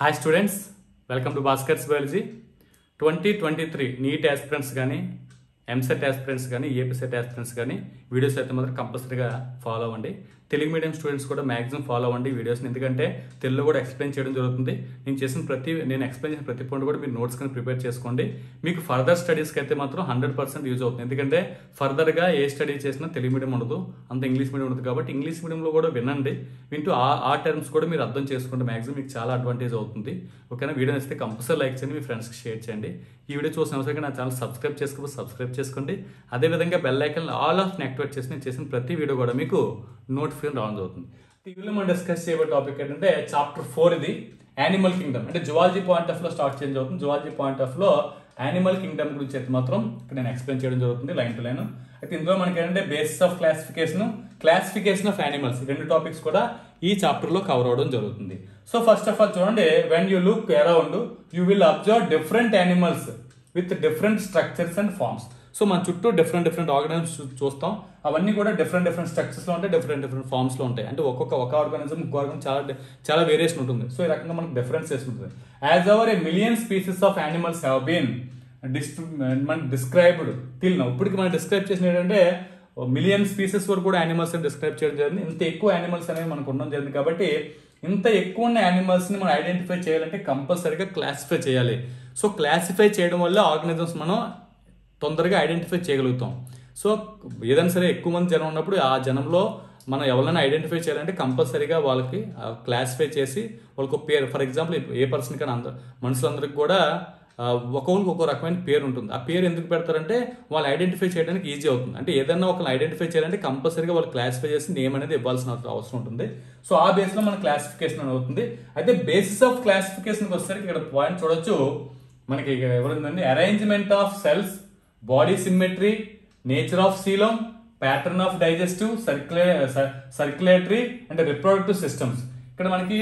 hi students welcome to Bhaskar's biology twenty twenty three NEET aspirants కానీ EAMCET aspirants కానీ APCET aspirants కానీ videos అయితే మాత్రం కంపల్సరీగా ఫాలో అవ్వండి తెలుగు మీడియం స్టూడెంట్స్ కూడా మాక్సిమం ఫాలో అవ్వండి వీడియోస్ని ఎందుకంటే తెలుగులో కూడా ఎక్స్ప్లెయిన్ చేయడం జరుగుతుంది నేను చేసిన ప్రతి నేను ఎక్స్ప్లెయిన్ చేసిన ప్రతి పాయింట్ కూడా మీరు నోట్స్ కానీ ప్రిపేర్ చేసుకోండి మీకు ఫర్దర్ స్టడీస్కి అయితే మాత్రం హండ్రెడ్ పర్సెంట్ యూజ్ అవుతుంది ఎందుకంటే ఫర్దర్గా ఏ స్టడీ చేసినా తెలుగు మీడియం ఉండదు అంత ఇంగ్లీష్ మీడియం ఉండదు కాబట్టి ఇంగ్లీష్ మీడియంలో కూడా వినండి వింటూ ఆ ఆ టర్మ్స్ కూడా మీరు అర్థం చేసుకుంటే మాక్సిమం మీకు చాలా అడ్వాంటేజ్ అవుతుంది ఓకేనా వీడియో నచ్చితే కంపల్సరీ లైక్ చేయండి మీ ఫ్రెండ్స్కి షేర్ చేయండి ఈ వీడియో చూసిన అవసరం నా ఛానల్ సబ్స్క్రైబ్ చేసుకోవచ్చు సబ్స్క్రైబ్ చేసుకోండి అదేవిధంగా bell icon all of activate చేసి నేను చేసిన ప్రతి వీడియో కూడా మీకు నోటిఫికేషన్ రావడం జరుగుతుంది ఈ వీడియోలో మనం డిస్కస్ చేయబోయే టాపిక్ ఏంటంటే చాప్టర్ ఫోర్ ఇది యానిమల్ కింగ్డమ్ అంటే జువాలజీ పాయింట్ ఆఫ్ లో స్టార్ట్ చేంజ్ అవుతుంది జువాలజీ పాయింట్ ఆఫ్ లో యానిమల్ కింగ్డమ్ గురించి అయితే మాత్రం ఇక్కడ నేను ఎక్స్ప్లెయిన్ చేయడం జరుగుతుంది లైన్ టు లైన్ అయితే ఇందులో మనకి ఏంటంటే basis of classification classification of animals రెండు టాపిక్స్ కూడా ఈ చాప్టర్ లో కవర్ అవడం జరుగుతుంది సో ఫస్ట్ ఆఫ్ ఆల్ చూడండి when you look around you will observe different animals with different structures and forms so మన చుట్టూ డిఫరెంట్ డిఫరెంట్ ఆర్గానిజమ్స్ చూస్తాం అవన్నీ కూడా డిఫరెంట్ డిఫరెంట్ స్ట్రక్చర్స్ లో ఉంటాయి డిఫరెంట్ డిఫరెంట్ ఫార్మ్స్ లో ఉంటాయి అంటే ఒక్కొక్క ఒక ఆర్గానిజం ఇంకో ఆర్గానిజం చాలా di- చాలా వేరియేషన్ ఉంటుంది సో ఈ రకంగా మనకు డిఫరెన్సెస్ ఉంటుంది as over a million species of animals have been మన డిస్క్రైబ్డ్ టిల్ నౌ ఇప్పటికి మనం డిస్క్రైబ్ చేసిన ఏంటంటే మిలియన్ స్పీసెస్ వరకు కూడా యానిమల్స్ డిస్క్రైబ్ చేయడం జరిగింది ఇంత ఎక్కువ యానిమల్స్ అనేవి మనకు ఉండడం జరిగింది కాబట్టి ఇంత ఎక్కువ ఉన్న యానిమల్స్ ని మనం ఐడెంటిఫై చేయాలంటే కంపల్సరీగా క్లాసిఫై చేయాలి సో క్లాసిఫై చేయడం వల్ల ఆర్గనిజమ్స్ మనం తొందరగా ఐడెంటిఫై చేయగలుగుతాం సో ఏదైనా సరే ఎక్కువ మంది జనం ఉన్నప్పుడు ఆ జనంలో మనం ఎవరైనా ఐడెంటిఫై చేయాలంటే కంపల్సరీగా వాళ్ళకి క్లాసిఫై చేసి వాళ్ళకి ఒక పేరు ఫర్ ఎగ్జాంపుల్ ఏ పర్సన్ కానీ అందరు మనుషులందరికీ కూడా ఆ, ఒక్కొక్కరికి ఒక్కో రకమైన పేరు ఉంటుంది ఆ పేరు ఎందుకు పెడతారంటే వాళ్ళు ఐడెంటిఫై చేయడానికి ఈజీ అవుతుంది అంటే ఏదైనా ఒకరిని ఐడెంటిఫై చేయాలంటే కంపల్సరీగా వాళ్ళు క్లాసిఫై చేసి నేమ్ అనేది ఇవ్వాల్సిన అవసరం ఉంటుంది సో ఆ బేస్ లో మన క్లాసిఫికేషన్ అని అవుతుంది అయితే బేసిస్ ఆఫ్ క్లాసిఫికేషన్ వచ్చేసరికి ఇక్కడ పాయింట్ చూడొచ్చు మనకి ఎవరుందండి arrangement of cells body symmetry nature of coelom pattern of digestive సర్క్యులే సర్క్యులేటరీ అండ్ రిప్రొడక్టివ్ సిస్టమ్స్ ఇక్కడ మనకి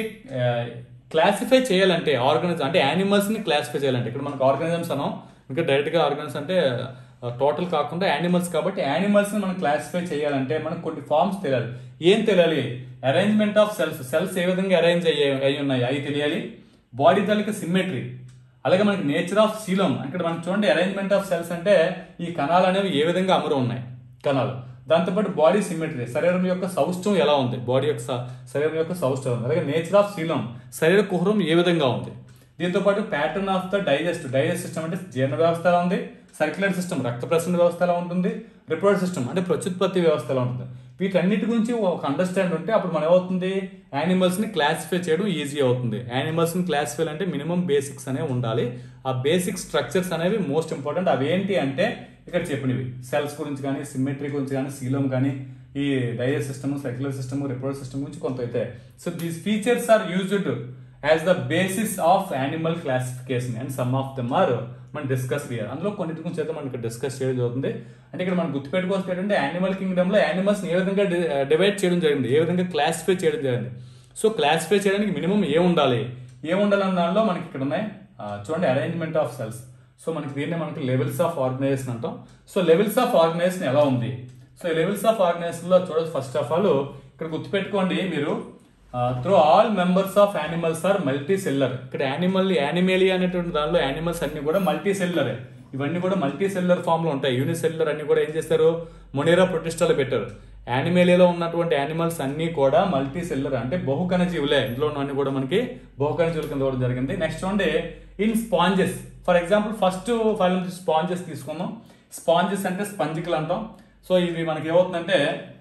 క్లాసిఫై చేయాలంటే ఆర్గనిజం అంటే యానిమల్స్ ని క్లాసిఫై చేయాలంటే ఇక్కడ మనకి ఆర్గానిజమ్స్ అనం ఇంకా డైరెక్ట్ గా ఆర్గనిజమ్స్ అంటే టోటల్ కాకుండా యానిమల్స్ కాబట్టి యానిమల్స్ ని మనం క్లాసిఫై చేయాలంటే మనకు కొన్ని ఫార్మ్స్ తెలియాలి ఏం తెలియాలి అరేంజ్మెంట్ ఆఫ్ సెల్స్ సెల్స్ ఏ విధంగా అరేంజ్ అయ్యే అయి ఉన్నాయి అవి తెలియాలి బాడీ తాలూకా సిమ్మెట్రీ అలాగే మనకి నేచర్ ఆఫ్ సీలం ఇక్కడ మనం చూడండి అరేంజ్మెంట్ ఆఫ్ సెల్స్ అంటే ఈ కణాలు అనేవి ఏ విధంగా అమరు ఉన్నాయి కణాలు దాంతోపాటు బాడీ సిమెట్రీ శరీరం యొక్క సౌష్ఠం ఎలా ఉంది బాడీ యొక్క స- శరీరం యొక్క సౌష్ఠం ఉంది అలాగే నేచర్ ఆఫ్ సీలం శరీర కుహరం ఏ విధంగా ఉంది దీంతో పాటు pattern of the digest digest system అంటే జీర్ణ వ్యవస్థ ఎలా ఉంది సర్క్యులర్ సిస్టమ్ రక్త ప్రసరణ వ్యవస్థ ఎలా ఉంటుంది రిప్రొడక్టివ్ సిస్టమ్ అంటే ప్రత్యుత్పత్తి వ్యవస్థ ఎలా ఉంటుంది వీటన్నిటి గురించి ఒక అండర్స్టాండ్ ఉంటే అప్పుడు మనం ఏమవుతుంది యానిమల్స్ ని క్లాసిఫై చేయడం ఈజీ అవుతుంది యానిమల్స్ ని క్లాసిఫై అంటే మినిమం బేసిక్స్ అనేవి ఉండాలి ఆ బేసిక్ స్ట్రక్చర్స్ అనేవి మోస్ట్ ఇంపార్టెంట్ అవి ఏంటి అంటే ఇక్కడ చెప్పినవి సెల్స్ గురించి కానీ సిమెట్రీ గురించి కానీ సీలం కానీ ఈ digest system circular system reproductive system గురించి కొంత అయితే so these features are used as the basis of animal classification and some of them are మనం డిస్కస్ హియర్ అందులో కొన్నిటి గురించి అయితే మనం ఇక్కడ డిస్కస్ చేయడం జరుగుతుంది అంటే ఇక్కడ మనం గుర్తుపెట్టుకోవాల్సి ఏంటంటే యానిమల్ కింగ్డమ్ లో యానిమల్స్ ఏ విధంగా డివైడ్ చేయడం జరిగింది ఏ విధంగా క్లాసిఫై చేయడం జరిగింది సో క్లాసిఫై చేయడానికి మినిమం ఏ ఉండాలి ఏ ఉండాలి అన్న దానిలో మనకి ఇక్కడ ఉన్నాయి ఆ, చూడండి అరేంజ్మెంట్ ఆఫ్ సెల్స్ సో మనకి దీన్నే మనకి లెవెల్స్ ఆఫ్ ఆర్గనైజేషన్ అంటాం సో లెవెల్స్ ఆఫ్ ఆర్గనైజేషన్ ఎలా ఉంది సో ఈ లెవెల్స్ ఆఫ్ ఆర్గనైజేషన్ లో చూడొచ్చు ఫస్ట్ ఆఫ్ ఆల్ ఇక్కడ గుర్తుపెట్టుకోండి మీరు through all members of animals are multicellular ఇక్కడ యానిమల్ యానిమేలియా అనేటువంటి దానిలో యానిమల్స్ అన్ని కూడా మల్టీ సెల్లరే ఇవన్నీ కూడా మల్టీ సెల్లర్ ఫామ్ లో ఉంటాయి యూనిసెల్యులర్ అన్ని కూడా ఏం చేస్తారు మొనేరా ప్రొటిస్టాలో పెట్టారు యానిమేలియాలో ఉన్నటువంటి యానిమల్స్ అన్ని కూడా మల్టీ సెల్లర్ అంటే బహుకణ జీవులే ఇందులో అన్ని కూడా మనకి బహుకణ జీవుల కింద ఇవ్వడం జరిగింది నెక్స్ట్ చూడండి in sponges for example first file నుంచి స్పాంజెస్ తీసుకుందాం స్పాంజెస్ అంటే స్పంజికలు అంటాం సో ఇవి మనకి ఏమవుతుందంటే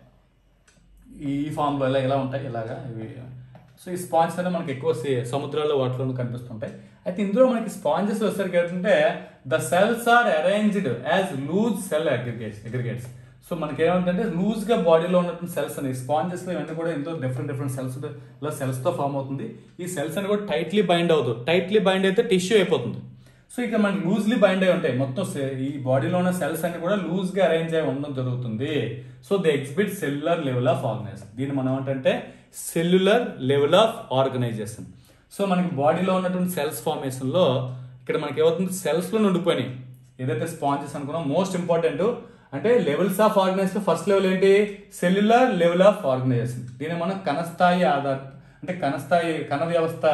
ఈ ఫామ్ లో ఇలా ఇలా ఉంటాయి ఇలాగా ఇవి సో ఈ స్పాంజ్ అనేది మనకి ఎక్కువ సే- సముద్రాల్లో వాటిలో కనిపిస్తుంటాయి అయితే ఇందులో మనకి స్పాంజెస్ వచ్చేసరికి ఏంటంటే the cells are arranged as loose cell aggregates aggregates so మనకి ఏమంటే లూజ్ గా బాడీలో ఉన్నటువంటి సెల్స్ అనేవి స్పాంజెస్ లో ఇవన్నీ కూడా ఇందులో డిఫరెంట్ డిఫరెంట్ సెల్స్ ఇలా సెల్స్ తో ఫామ్ అవుతుంది ఈ సెల్స్ అని కూడా టైట్లీ బైండ్ అవుతుంది టైట్లీ బైండ్ అయితే టిష్యూ అయిపోతుంది సో ఇక మనకి లూజ్లీ బైండ్ అయి ఉంటాయి మొత్తం సె- ఈ బాడీలో ఉన్న సెల్స్ అన్ని కూడా లూజ్ గా అరేంజ్ అయి ఉండడం జరుగుతుంది so the exhibit cellular level of organization దీన్ని మనం ఏంటంటే cellular level of organization so మనకి బాడీలో ఉన్నటువంటి సెల్స్ ఫార్మేషన్ లో ఇక్కడ మనకి ఏమవుతుంది సెల్స్ లో ఉండిపోయినాయి ఏదైతే స్పాంజెస్ అనుకున్నాం మోస్ట్ ఇంపార్టెంట్ అంటే levels of organization first level ఏంటి సెల్యులర్ లెవెల్ ఆఫ్ ఆర్గనైజేషన్ దీన్ని మనం కణస్థాయి ఆధార్ అంటే కణస్థాయి కణ వ్యవస్థ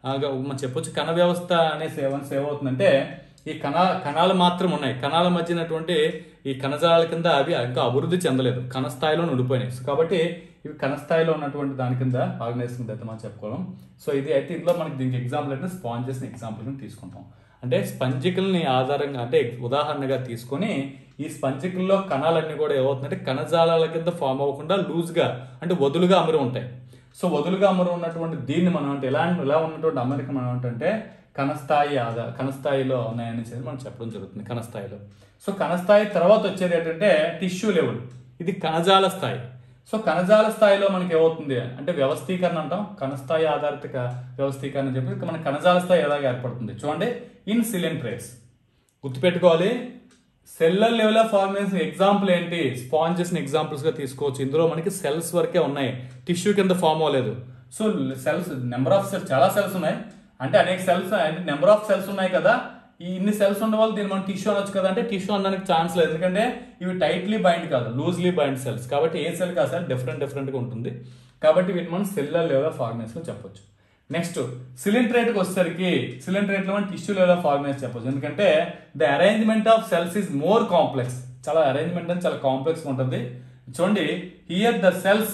ఆ, మనం చెప్పొచ్చు కణ వ్యవస్థ అనే సేవ సేవ అవుతుందంటే ఈ కణ కణాలు మాత్రం ఉన్నాయి కణాల మధ్యనటువంటి ఈ కణజాలాల కింద అవి ఇంకా అభివృద్ధి చెందలేదు కణ స్థాయిలో ఉండిపోయినాయి సో కాబట్టి ఇవి కణ స్థాయిలో ఉన్నటువంటి దాని కింద ఆర్గనైజేషన్ కింద అయితే మనం చెప్పుకోవడం సో ఇది అయితే ఇందులో మనకి దీనికి ఎగ్జాంపుల్ అంటే స్పాంజెస్ ఎగ్జాంపుల్ కింద తీసుకుంటాం అంటే స్పంజికల్ని ఆధారంగా అంటే ఉదాహరణగా తీసుకొని ఈ స్పంజికల్లో కణాలన్నీ కూడా ఏమవుతుందంటే కణజాలాల కింద ఫామ్ అవ్వకుండా లూజ్గా అంటే వదులుగా అమరి ఉంటాయి సో వదులుగా అమరు ఉన్నటువంటి దీన్ని మనం అంటే ఎలా ఎలా ఉన్నటువంటి అమరిక మనం ఏంటంటే కణస్థాయి ఆధార కణస్థాయిలో ఉన్నాయని చెప్పి మనం చెప్పడం జరుగుతుంది కణస్థాయిలో సో కణస్థాయి తర్వాత వచ్చేది ఏంటంటే టిష్యూ లెవెల్ ఇది కణజాల స్థాయి సో కణజాల స్థాయిలో మనకి ఏమవుతుంది అంటే వ్యవస్థీకరణ అంటాం కణస్థాయి ఆధారిత క- వ్యవస్థీకరణ అని చెప్పి మన కణజాల స్థాయి ఎలాగ ఏర్పడుతుంది చూడండి ఇన్ సిలింట్రేట్స్ గుర్తుపెట్టుకోవాలి cellular level of organization example ఏంటి స్పాంజెస్ ఎగ్జాంపుల్స్ గా తీసుకోవచ్చు ఇందులో మనకి సెల్స్ వరకే ఉన్నాయి టిష్యూ కింద ఫామ్ అవ్వలేదు so cells number of cells చాలా సెల్స్ ఉన్నాయి అంటే అనేక సెల్స్ అంటే నెంబర్ ఆఫ్ సెల్స్ ఉన్నాయి కదా ఈ ఇన్ని సెల్స్ ఉన్న వాళ్ళు దీన్ని మనం టిష్యూ అనొచ్చు కదా అంటే టిష్యూ అనడానికి ఛాన్స్ లేదు ఎందుకంటే ఇవి టైట్లీ బైండ్ కాదు లూజ్లీ బైండ్ సెల్స్ కాబట్టి ఏ సెల్ కాదు సెల్ డిఫరెంట్ డిఫరెంట్ గా ఉంటుంది కాబట్టి వీటిని మనం సెల్లర్ లెవెల్ ఆఫ్ ఆర్గనైజేషన్ చెప్పొచ్చు నెక్స్ట్ సిలింట్రేట్కి వచ్చేసరికి సిలింట్రేట్ లో మనం టిష్యూ లెవెల్ ఆఫ్ ఆర్గనైజ్ చెప్పొచ్చు ఎందుకంటే the arrangement of cells is more complex చాలా అరేంజ్మెంట్ అని చాలా కాంప్లెక్స్ ఉంటుంది చూడండి here the cells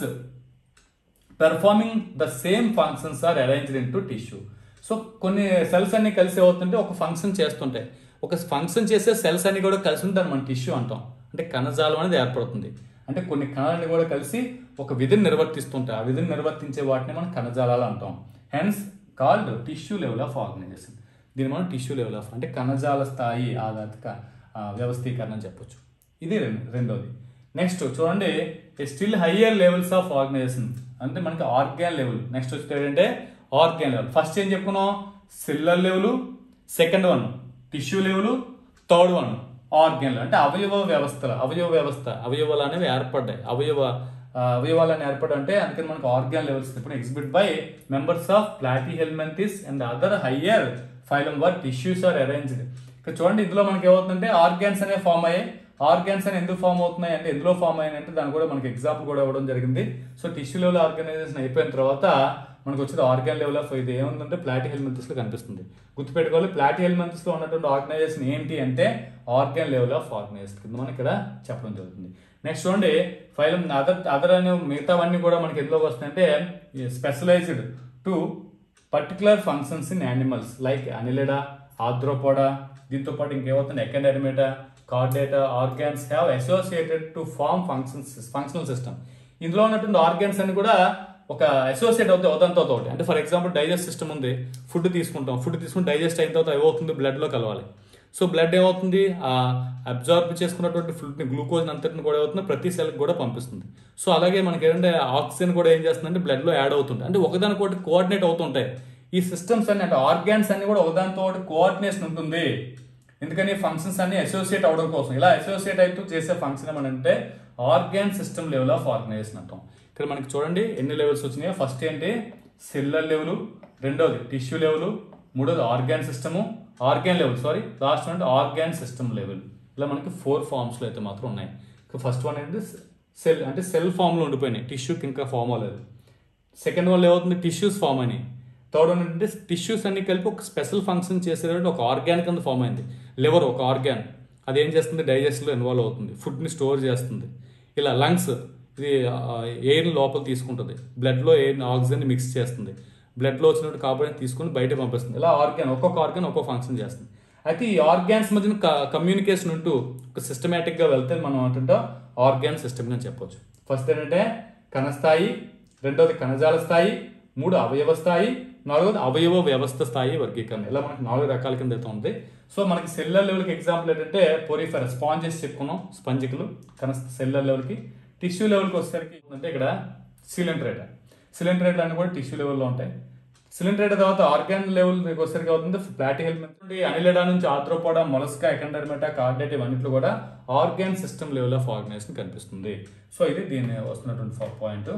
performing the same functions are arranged into tissue so కొన్ని సెల్స్ అన్ని కలిసి అవుతుంటే ఒక ఫంక్షన్ చేస్తుంటాయి ఒక ఫంక్షన్ చేసే సెల్స్ అన్ని కూడా కలిసి ఉంటే దాన్ని మనం టిష్యూ అంటాం అంటే కణజాలం అనేది ఏర్పడుతుంది అంటే కొన్ని కణాలని కూడా కలిసి ఒక విధిని నిర్వర్తిస్తుంటాయి ఆ విధిని నిర్వర్తించే వాటిని మనం కణజాలాలు అంటాం hence called tissue level of organization దీన్ని మనం టిష్యూ లెవెల్ ఆఫ్ అంటే కణజాల స్థాయి ఆధారిత ఆ, వ్యవస్థీకరణ అని చెప్పొచ్చు ఇది రెం- రెండోది నెక్స్ట్ చూడండి still higher levels of organization అంటే మనకి ఆర్గాన్ లెవెల్ నెక్స్ట్ వచ్చేది ఏంటంటే ఆర్గాన్ లెవెల్ ఫస్ట్ ఏం చెప్పుకున్నాం cellular level second one tissue level third one organ level అంటే అవయవ వ్యవస్థలు అవయవ వ్యవస్థ అవయవాలు అనేవి ఏర్పడ్డాయి అవయవ ఆ, అవయవాలను ఏర్పడడం అంటే అందుకని మనకు ఆర్గాన్ లెవెల్స్ ఇప్పుడు exhibit by members of Platyhelminthes and other higher phylum where tissues are arranged ఇక్కడ చూడండి ఇందులో మనకి ఏమవుతుందంటే ఆర్గాన్స్ అనేవి ఫామ్ అయ్యాయి ఆర్గాన్స్ అని ఎందుకు ఫామ్ అవుతున్నాయి అంటే ఎందులో ఫామ్ అయ్యాయి అంటే దాని కూడా మనకి ఎగ్జాంపుల్ కూడా ఇవ్వడం జరిగింది సో టిష్యూ లెవెల్ ఆర్గనైజేషన్ అయిపోయిన తర్వాత మనకు వచ్చేది ఆర్గాన్ లెవెల్ ఆఫ్ ఇది ఏముందంటే ప్లాటీ హెల్మెంతిస్ లో కనిపిస్తుంది గుర్తుపెట్టుకోవాలి ప్లాటీ హెల్మెంతిస్ లో ఉన్నటువంటి ఆర్గనైజేషన్ ఏంటి అంటే ఆర్గాన్ లెవెల్ ఆఫ్ ఆర్గనైజేషన్ కింద మనం ఇక్కడ చెప్పడం జరుగుతుంది నెక్స్ట్ చూడండి ఫైలం అదర్ అదర్ అనే మిగతావన్నీ కూడా మనకి ఎందులోకి వస్తాయంటే specialized to particular functions in animals like Annelida Arthropoda దీంతో పాటు ఇంకేమవుతుంది Echinodermata Chordata organs have associated to form functions functional system ఇందులో ఉన్నటువంటి ఆర్గాన్స్ అన్ని కూడా ఒక అసోసియేట్ అవుతాయి ఒకదాంతో ఒకటి అంటే ఫర్ ఎగ్జాంపుల్ డైజెస్ట్ సిస్టమ్ ఉంది ఫుడ్ తీసుకుంటాం ఫుడ్ తీసుకుని డైజెస్ట్ అయిన తర్వాత ఏమవుతుంది blood లో కలవాలి సో బ్లడ్ ఏమవుతుంది ఆ అబ్జార్బ్ చేసుకున్నటువంటి ఫ్లూయిడ్ గ్లూకోజ్ అంతటిని కూడా ఏమవుతుంది ప్రతి సెల్ కూడా పంపిస్తుంది సో అలాగే మనకి ఏంటంటే ఆక్సిజన్ కూడా ఏం చేస్తుందంటే blood లో యాడ్ అవుతుంది అంటే ఒకదానికొకటి కోఆర్డినేట్ అవుతుంటాయి ఈ సిస్టమ్స్ అన్ని అంటే ఆర్గాన్స్ అన్ని కూడా ఒకదానితో ఒకటి కోఆర్డినేషన్ ఉంటుంది ఎందుకని ఫంక్షన్స్ అన్ని అసోసియేట్ అవడం కోసం ఇలా అసోసియేట్ అవుతూ చేసే ఫంక్షన్ ఏమనంటే organ system level of organization అంటాం ఇక్కడ మనకి చూడండి ఎన్ని లెవెల్స్ వచ్చినాయో ఫస్ట్ ఏంటి సెల్లర్ లెవెల్ రెండోది టిష్యూ లెవెల్ మూడోది organ system organ level sorry last అంటే ఆర్గాన్ సిస్టమ్ లెవెల్ ఇలా మనకి ఫోర్ ఫార్మ్స్లో అయితే మాత్రం ఉన్నాయి ఫస్ట్ వన్ ఏంటి సెల్ అంటే సెల్ ఫామ్లో ఉండిపోయినాయి టిష్యూకి ఇంకా ఫామ్ అవ్వలేదు సెకండ్ వన్ ఏమవుతుంది టిష్యూస్ ఫామ్ అని థర్డ్ వన్ ఏంటంటే టిష్యూస్ అన్ని కలిపి ఒక స్పెషల్ ఫంక్షన్ చేసేటువంటి ఒక ఆర్గాన్ కింద ఫామ్ అయింది లివర్ ఒక ఆర్గాన్ అది ఏం చేస్తుంది డైజెస్ట్లో ఇన్వాల్వ్ అవుతుంది ఫుడ్ని స్టోర్ చేస్తుంది ఇలా లంగ్స్ ఇది ఎయిర్ లోపల తీసుకుంటుంది బ్లడ్లో ఎయిర్ ఆక్సిజన్ మిక్స్ చేస్తుంది బ్లడ్లో వచ్చినట్టు కార్బన్ తీసుకుని బయట పంపిస్తుంది ఇలా ఆర్గాన్ ఒక్కొక్క ఆర్గాన్ ఒక్కొక్క ఫంక్షన్ చేస్తుంది అయితే ఈ ఆర్గాన్స్ మధ్యన కమ్యూనికేషన్ ఉంటూ ఒక సిస్టమేటిక్గా వెళ్తే మనం ఏంటంటే ఆర్గాన్ సిస్టమ్ అని చెప్పొచ్చు ఫస్ట్ ఏంటంటే కణస్థాయి రెండోది కణజాల స్థాయి మూడు అవయవ స్థాయి నాలుగోది అవయవ వ్యవస్థ స్థాయి వర్గీకరణ ఇలా మనకి నాలుగు రకాల కింద అయితే ఉంది సో మనకి సెల్లర్ లెవెల్కి ఎగ్జాంపుల్ ఏంటంటే పోరిఫర్ స్పాంజెస్ చెప్పుకున్నాం స్పంజికలు కన సెల్లర్ లెవెల్కి టిష్యూ లెవెల్కి వచ్చేసరికి అంటే ఇక్కడ సిలిండ్రేట్ సిలిండ్రేట్ అన్ని కూడా టిష్యూ లెవెల్లో ఉంటాయి సిలిండ్రేట్ తర్వాత ఆర్గాన్ లెవెల్ మీకు వచ్చేసరికి అవుతుంది ఫ్లాటీ హెల్మెట్ నుండి అనిలెడా నుంచి ఆర్థ్రోపోడా మొలస్కా ఎకండర్మెటా కార్డేట్ ఇవన్నిట్లో కూడా organ system level of organization కనిపిస్తుంది సో ఇది దీన్ని వస్తున్నటువంటి పాయింట్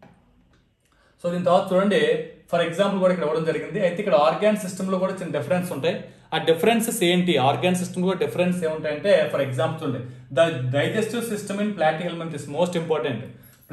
సో దీని తర్వాత చూడండి ఫర్ ఎగ్జాంపుల్ కూడా ఇక్కడ ఇవ్వడం జరిగింది అయితే ఇక్కడ ఆర్గాన్ సిస్టమ్ లో కూడా చిన్న డిఫరెన్స్ ఉంటాయి ఆ డిఫరెన్సెస్ ఏంటి ఆర్గాన్ సిస్టమ్ కూడా డిఫరెన్స్ ఏముంటాయంటే ఫర్ ఎగ్జాంపుల్ చూడండి the digestive system in Platyhelminthes is most important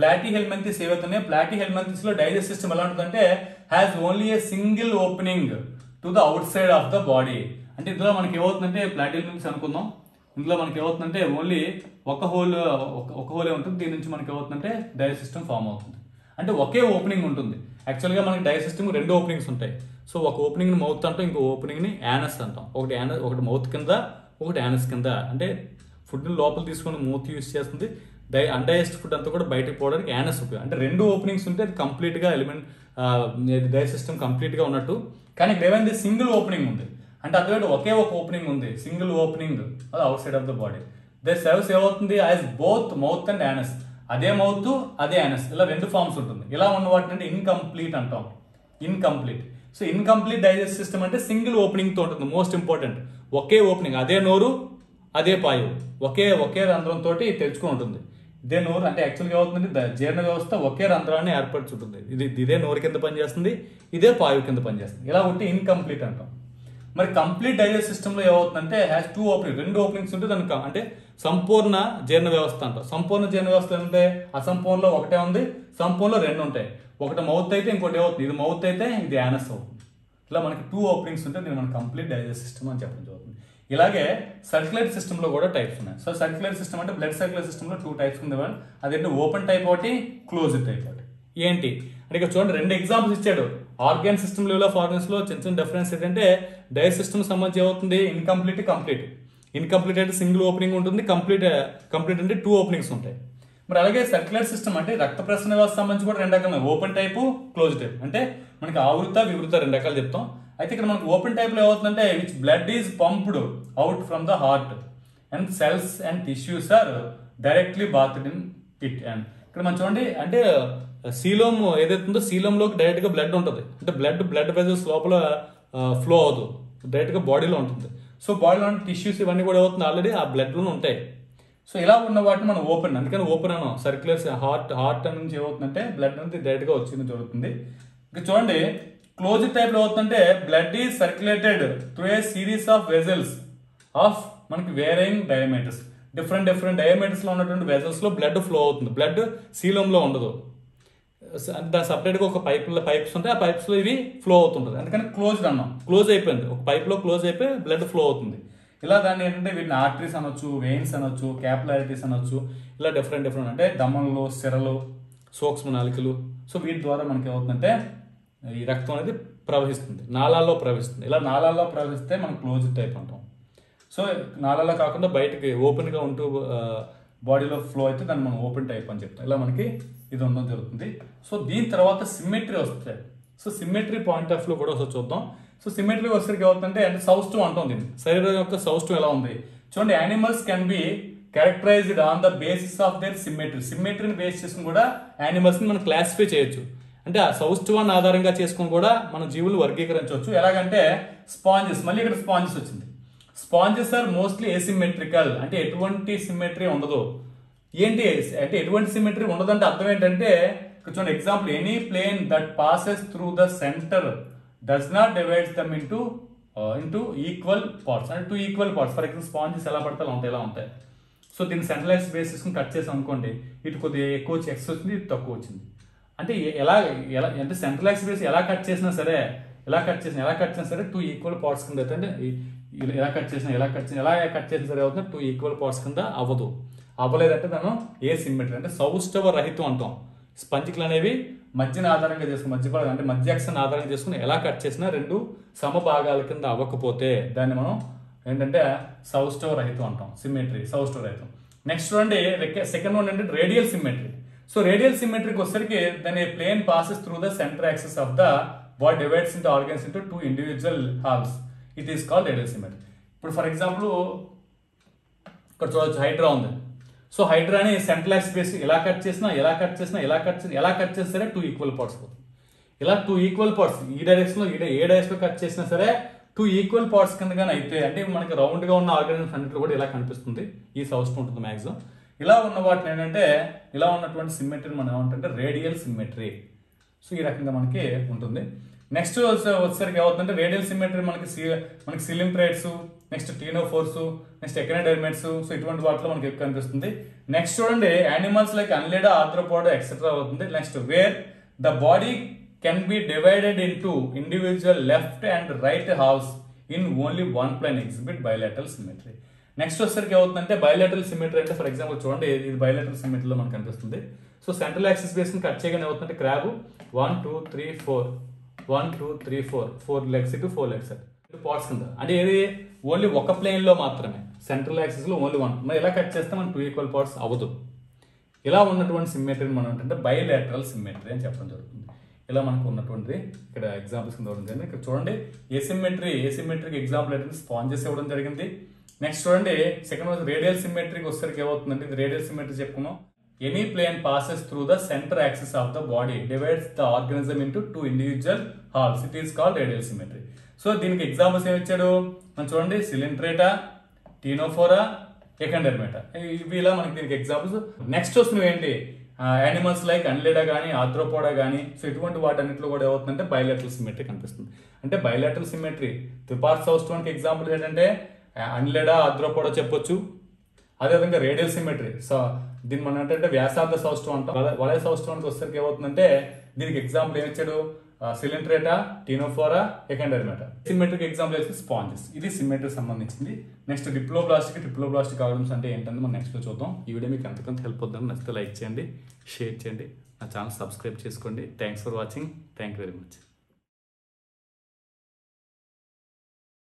Platyhelminthes ఏవైతున్నాయో ప్లాటీ హెల్మెంతిస్ లో డైజెస్ట్ సిస్టమ్ ఎలా ఉంటుందంటే has only a single opening to the outside of the body అంటే ఇందులో మనకి ఏమవుతుందంటే ప్లాటీ హెల్మెంతిస్ అనుకుందాం ఇందులో మనకి ఏమవుతుందంటే ఓన్లీ ఒక హోల్ ఒక హోలే ఉంటుంది దీని నుంచి మనకి ఏమవుతుందంటే డైజెస్ట్ సిస్టమ్ ఫామ్ అవుతుంది అంటే ఒకే ఓపెనింగ్ ఉంటుంది యాక్చువల్గా మనకి డైజెస్ట్ సిస్టమ్ రెండు ఓపెనింగ్స్ ఉంటాయి సో ఒక ఓపెనింగ్ మౌత్ అంటాం ఇంకో ఓపెనింగ్ ని యానస్ అంటాం ఒకటి యానస్ ఒకటి మౌత్ కింద ఒకటి యానస్ కింద అంటే ఫుడ్ లోపల తీసుకొని మూత్ యూస్ చేస్తుంది డై అన్డైజెస్ట్ ఫుడ్ అంతా కూడా బయటకు పోవడానికి యానస్ ఉపయోగం అంటే రెండు ఓపెనింగ్స్ ఉంటే అది కంప్లీట్ గా ఎలిమెంట్ డైజెస్ట్ సిస్టమ్ కంప్లీట్ గా ఉన్నట్టు కానీ ఇక్కడ ఏమైంది సింగిల్ ఓపెనింగ్ ఉంది అంటే అదే ఒకే ఒక ఓపెనింగ్ ఉంది సింగిల్ ఓపెనింగ్ అది outside of the body they serves ఏమవుతుంది as both mouth and anus అదే మౌత్ అదే యానస్ ఇలా రెండు ఫార్మ్స్ ఉంటుంది ఇలా ఉన్న వాటిని అంటే ఇన్కంప్లీట్ అంటాం incomplete so incomplete digest system అంటే సింగిల్ ఓపెనింగ్ తో ఉంటుంది మోస్ట్ ఇంపార్టెంట్ ఒకే ఓపెనింగ్ అదే నోరు అదే పాయు ఒకే ఒకే రంధ్రం తోటి తెరుచుకుని ఉంటుంది ఇదే నోరు అంటే యాక్చువల్గా ఏమవుతుంది ద- జీర్ణ వ్యవస్థ ఒకే రంధ్రాన్ని ఏర్పరచుంటుంది ఇది ఇదే నోరు కింద పనిచేస్తుంది ఇదే పాయు కింద పనిచేస్తుంది ఇలా ఉంటే ఇన్కంప్లీట్ అంటాం మరి కంప్లీట్ డైజెస్ట్ సిస్టమ్ లో ఏమవుతుందంటే హ్యాస్ టూ ఓపెనింగ్ రెండు ఓపెనింగ్స్ ఉంటే దానికి అంటే సంపూర్ణ జీర్ణ వ్యవస్థ అంటాం సంపూర్ణ జీర్ణ వ్యవస్థ అంటే అసంపూర్ణలో ఒకటే ఉంది సంపూర్ణలో రెండు ఉంటాయి ఒకటి మౌత్ అయితే ఇంకోటి ఏమవుతుంది ఇది మౌత్ అయితే ఇది యానస్ అవుతుంది ఇలా మనకి టూ ఓపెనింగ్స్ ఉంటే దీన్ని మనం కంప్లీట్ డైజెస్ట్ సిస్టమ్ అని చెప్పడం జరుగుతుంది ఇలాగే సర్క్యులేట్ సిస్టమ్ లో కూడా టైప్స్ ఉన్నాయి సో సర్క్యులేట్ సిస్టమ్ అంటే బ్లడ్ సర్క్యులేట్ సిస్టమ్ లో టూ టైప్స్ ఉంది అదేంటి ఓపెన్ టైప్ ఒకటి క్లోజ్ టైప్ ఒకటి ఏంటి అంటే ఇక్కడ చూడండి రెండు ఎగ్జాంపుల్స్ ఇచ్చాడు organ system level of organs లో చిన్న చిన్న డిఫరెన్స్ ఏంటంటే డైజెస్ట్ సిస్టమ్ సంబంధించి ఏమవుతుంది ఇన్కంప్లీట్ కంప్లీట్ ఇన్కంప్లీట్ అంటే సింగిల్ ఓపెనింగ్ ఉంటుంది కంప్లీట్ కంప్లీట్ అంటే టూ ఓపెనింగ్స్ ఉంటాయి మరి అలాగే సర్క్యులర్ సిస్టమ్ అంటే రక్త ప్రసరణ వ్యవస్థ సంబంధించి కూడా రెండు రకాలు ఓపెన్ టైపు క్లోజ్ టైప్ అంటే మనకి ఆవృత వివృత రెండు రకాలు చెప్తాం అయితే ఇక్కడ మనకి ఓపెన్ టైప్ లో ఏమవుతుందంటే which blood is pumped out from the heart and cells and tissues are directly bathed in it and ఇక్కడ మనం చూడండి అంటే సీలోమ్ ఏదైతే ఉందో సీలంలోకి డైరెక్ట్ గా బ్లడ్ ఉంటుంది అంటే బ్లడ్ బ్లడ్ వెజల్స్ లోపల ఫ్లో అవుతుంది డైరెక్ట్ గా బాడీలో ఉంటుంది సో బాడీలో ఉన్న టిష్యూస్ ఇవన్నీ కూడా అవుతుంది ఆల్రెడీ ఆ బ్లడ్ లోనే ఉంటాయి సో ఇలా ఉన్న వాటిని మనం ఓపెన్ అందుకని ఓపెన్ అన్నాం సర్క్యులర్స్ హార్ట్ హార్ట్ నుంచి ఏమవుతుందంటే బ్లడ్ అనేది డైరెక్ట్ గా వచ్చింది జరుగుతుంది ఇంకా చూడండి క్లోజ్ టైప్ లో అవుతుందంటే blood is circulated through a series of vessels of మనకి varying diameters different different diameters లో ఉన్నటువంటి వెజల్స్ లో బ్లడ్ ఫ్లో అవుతుంది బ్లడ్ సీలంలో ఉండదు స- దాని సపరేట్ గా ఒక పైప్ పైప్స్ ఉంటాయి ఆ పైప్స్ లో ఇవి ఫ్లో అవుతుంటది అందుకని క్లోజ్డ్ అన్నాం క్లోజ్ అయిపోయింది ఒక పైప్ లో క్లోజ్ అయిపోయి బ్లడ్ ఫ్లో అవుతుంది ఇలా దాన్ని ఏంటంటే వీటిని ఆర్టరీస్ అనొచ్చు వెయిన్స్ అనొచ్చు క్యాపిలారిటీస్ అనొచ్చు ఇలా డిఫరెంట్ డిఫరెంట్ అంటే దమనలు సిరలు సూక్ష్మ నాలికలు సో వీటి ద్వారా మనకి ఏమవుతుందంటే ఈ రక్తం అనేది ప్రవహిస్తుంది నాళాల్లో ప్రవహిస్తుంది ఇలా నాళాల్లో ప్రవహిస్తే మనం క్లోజ్ టైప్ అంటాం సో నాళాల్లో కాకుండా బయటకి ఓపెన్ గా ఉంటూ బాడీలో ఫ్లో అయితే దాన్ని మనం ఓపెన్ టైప్ అని చెప్తాం ఇలా మనకి ఇది ఉండడం జరుగుతుంది సో దీని తర్వాత సిమెట్రీ వస్తాయి సో సిమెట్రీ పాయింట్ ఆఫ్ లో కూడా ఒకసారి చూద్దాం సో సిమెట్రీ వచ్చేసరికి ఏమవుతుందంటే అంటే సౌస్టం అంటాం దీన్ని శరీరం యొక్క సౌస్టం ఎలా ఉంది చూడండి animals can be characterized on the basis of their symmetry సిమెట్రీని బేస్ చేసుకుని కూడా యానిమల్స్ ని మనం క్లాసిఫై చేయొచ్చు అంటే ఆ సౌష్ఠవాన్ని ఆధారంగా చేసుకుని కూడా మన జీవులు వర్గీకరించవచ్చు ఎలాగంటే స్పాంజెస్ మళ్ళీ ఇక్కడ స్పాంజెస్ వచ్చింది స్పాంజెస్ ఆర్ మోస్ట్లీ ఏసిమెట్రికల్ అంటే ఎటువంటి సిమెట్రీ ఉండదు ఏంటి అంటే ఎటువంటి సిమెట్రీ ఉండదంటే అర్థం ఏంటంటే ఇక్కడ చూడండి example any plane that passes through the centre does not divides them into into equal parts అంటే two equal parts for example sponges ఎలా పడతా అలా ఉంటాయి ఎలా ఉంటాయి సో దీన్ని సెంట్రలైజ్ బేసిస్ కట్ చేసాం అనుకోండి ఇటు కొద్దిగా ఎక్కువ వచ్చి ఎక్స్ వచ్చింది ఇటు తక్కువ వచ్చింది అంటే ఎ- ఎలా ఎలా అంటే సెంట్రలైజ్ బేస్ ఎలా కట్ చేసినా సరే ఎలా కట్ చేసినా ఎలా కట్ చేసినా సరే టూ ఈక్వల్ పార్ట్స్ కింద అయితే అంటే ఈ- ఇలా ఎలా కట్ చేసినా ఎలా కట్ చేసినా ఎలా కట్ చేసినా సరే అవుతుంది టూ ఈక్వల్ పార్ట్స్ కింద అవ్వదు అవ్వలేదంటే దాన్ని ఏ సిమెట్రీ అంటే సౌష్ఠవ రహితం అంటాం స్పంజికలు అనేవి మధ్యన ఆధారంగా చేసుకుని మధ్య భాగం అంటే మధ్య అక్షాన్ని ఆధారంగా చేసుకుని ఎలా కట్ చేసినా రెండు సమభాగాల కింద అవ్వకపోతే దాన్ని మనం ఏంటంటే సౌష్ఠవ రహితం అంటాం సిమెట్రీ సౌష్ఠవ రహితం నెక్స్ట్ చూడండి సెకండ్ వన్ ఏంటంటే రేడియల్ సిమెట్రీ సో రేడియల్ సిమెట్రీకి వచ్చేసరికి దాని plane passes through the centre axis of the body divides into organs into two individual halves it is called radial symmetry ఇప్పుడు ఫర్ ఎగ్జాంపుల్ ఇక్కడ చూడొచ్చు హైడ్రా ఉంది so హైడ్రాని central space ఎలా cut చేసినా ఎలా కట్ చేసినా ఎలా కట్ చేసినా ఎలా కట్ చేసినా సరే టూ ఈక్వల్ పార్ట్స్ పోతుంది ఇలా టూ ఈక్వల్ పార్ట్స్ ఈ డైరెక్షన్ లో ఈ డై- ఏ డైరెక్షన్ లో కట్ చేసినా సరే టూ ఈక్వల్ పార్ట్స్ కింద కానీ అయితే అంటే మనకి రౌండ్ గా ఉన్న ఆర్గానిజమ్స్ అన్నింటిలో కూడా ఇలా కనిపిస్తుంది ఈ సౌస్ట్ ఉంటుంది మాక్సిమం ఇలా ఉన్న వాటిని ఏంటంటే ఇలా ఉన్నటువంటి సిమెట్రీని మనం ఏమంటే రేడియల్ సిమెట్రీ సో ఈ రకంగా మనకి ఉంటుంది నెక్స్ట్ వచ్చేసరికి ఏమవుతుందంటే రేడియల్ సిమెట్రీ మనకి సి- మనకి coelenterates next ctenophores next echinoderms so ఇటువంటి వాటిలో మనకి ఎక్కువ కనిపిస్తుంది నెక్స్ట్ చూడండి animals like Annelida Arthropoda etcetera అవుతుంది next where the body can be divided into individual left and right halves in only one plane exhibit bilateral symmetry next వచ్చేసరికి ఏమవుతుందంటే bilateral symmetry అంటే ఫర్ ఎగ్జాంపుల్ చూడండి ఇది bilateral సిమెట్రీలో మనకు కనిపిస్తుంది so central axis base cut చేయగానే ఏమవుతుందంటే crab one two three four one two three four four legs ఇటు ఫోర్ లెగ్స్ పార్ట్స్ కింద అంటే ఏది ఓన్లీ ఒక ప్లేన్ లో మాత్రమే సెంట్రల్ యాక్సిస్ లో ఓన్లీ వన్ మరి ఇలా కట్ చేస్తే మనం టూ ఈక్వల్ పార్ట్స్ అవ్వదు ఇలా ఉన్నటువంటి సిమ్మెట్రీని మనం ఏంటంటే బయోలాటరల్ సిమ్మెట్రీ అని చెప్పడం జరుగుతుంది ఇలా మనకు ఉన్నటువంటిది ఇక్కడ ఎగ్జాంపుల్స్ కింద ఇవ్వడం జరిగింది ఇక్కడ చూడండి ఏసిమెట్రీ ఏసిమెట్రీకి ఎగ్జాంపుల్ ఏంటంటే స్పాంజెస్ ఇవ్వడం జరిగింది నెక్స్ట్ చూడండి సెకండ్ వచ్చి రేడియల్ సిమెట్రీకి వచ్చేసరికి ఏమవుతుందంటే ఇది రేడియల్ సిమెట్రీ చెప్పుకున్నాం any plane passes through the centre axis of the body divides the organism into two individual halves it is called radial symmetry so దీనికి ఎగ్జాంపుల్స్ ఏమి ఇచ్చాడు మనం చూడండి సిలింట్రేటా టీనోఫోరా ఎకండర్మేటా ఇవి ఇలా మనకి దీనికి ఎగ్జాంపుల్స్ నెక్స్ట్ వస్తున్నవి ఏంటి యానిమల్స్ లైక్ అన్లేడా కానీ ఆథ్రోపోడా కానీ సో ఇటువంటి వాటన్నిటిలో కూడా ఏమవుతుందంటే బయలాటరల్ సిమెట్రీ కనిపిస్తుంది అంటే బయలాటరల్ సిమెట్రీ త్రిపార్ట్ సౌస్టోన్కి ఎగ్జాంపుల్ ఏంటంటే అన్లేడా ఆథ్రోపోడా చెప్పొచ్చు అదేవిధంగా రేడియల్ సిమెట్రీ సో దీన్ని మనం ఏంటంటే వ్యాసార్థ సౌష్టం అంటాం వలయ- వలయ సౌష్ఠవానికి వచ్చేసరికి ఏమవుతుందంటే దీనికి ఎగ్జాంపుల్ ఏమి ఇచ్చాడు Coelenterata Ctenophora Echinodermata symmetric example వచ్చి స్పాంజెస్ ఇది సిమెట్రీ సంబంధించింది నెక్స్ట్ డిప్లోబ్లాస్టిక్ డిప్లోబ్లాస్టిక్ ఆర్గన్స్ అంటే ఏంటంటే మనం నెక్స్ట్ చూద్దాం ఈ వీడియో మీకు ఎంతకంత హెల్ప్ అవుతుందని నచ్చితే లైక్ చేయండి షేర్ చేయండి నా ఛానల్ సబ్స్క్రైబ్ చేసుకోండి thanks for watching thank you very much